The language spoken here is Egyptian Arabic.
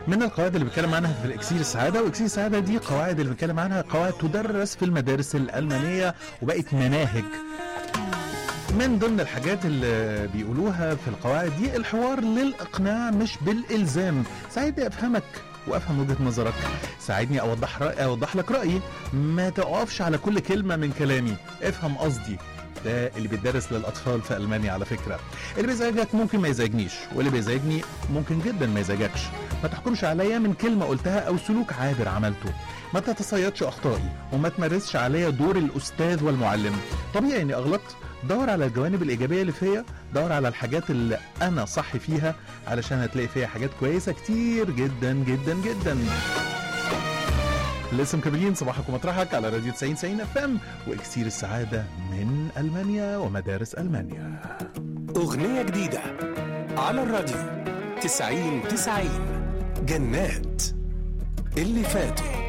من القواعد اللي بيتكلم عنها في الاكسير السعاده واكسير السعاده دي قواعد اللي بيتكلم عنها قواعد تدرس في المدارس الالمانيه وبقت مناهج من ضمن الحاجات اللي بيقولوها في القواعد دي الحوار للاقناع مش بالالزام ساعدني افهمك وافهم وجهه نظرك ساعدني اوضح رأي اوضح لك رايي ما تقفش على كل كلمه من كلامي افهم قصدي ده اللي بيدرس للاطفال في المانيا على فكره اللي بيزعجك ممكن ما يزعجنيش واللي بيزعجني ممكن جدا ما يزعجكش ما تحكمش عليا من كلمه قلتها او سلوك عابر عملته ما تتصيدش اخطائي وما تمارسش عليا دور الاستاذ والمعلم طبيعي اني اغلط دور على الجوانب الايجابيه اللي فيا دور على الحاجات اللي انا صح فيها علشان هتلاقي فيها حاجات كويسه كتير جدا جدا جدا لسه مكملين صباحكم مطرحك على راديو 90 90 اف ام واكسير السعاده من المانيا ومدارس المانيا أغنية جديدة على الراديو تسعين تسعين جنات اللي فاتوا